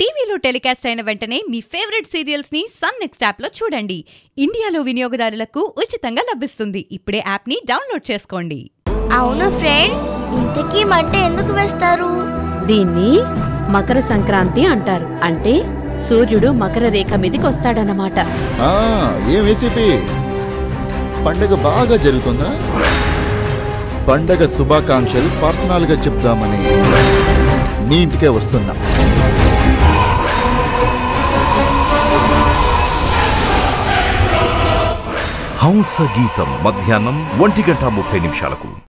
టీవీలో టెలికాస్ట్ అయిన వెంటనే మీ ఫేవరెట్ సీరియల్స్ ని సన్ నెక్స్ట్ యాప్ లో చూడండి ఇండియాలో వినియోగదారులకు ఉచితంగా లభిస్తుంది ఇప్పుడే యాప్ ని డౌన్లోడ్ చేసుకోండి అవును ఫ్రెండ్ ఇంతకీ మంట ఎందుకు వేస్తారు దీన్ని మకర సంక్రాంతి అంటారు అంటే సూర్యుడు మకర రేఖ మీదకి వస్తాడనమాట ఆ, ఏం ఏసీపీ పండగ బాగా జరుగుతుందా పండగ శుభాకాంక్షలు పర్సనల్ గా చెప్దామని నీ ఇంటికే వస్తున్నా హంస గీతం మధ్యాహ్నం ఒంటి గంట ముప్పై నిమిషాలకు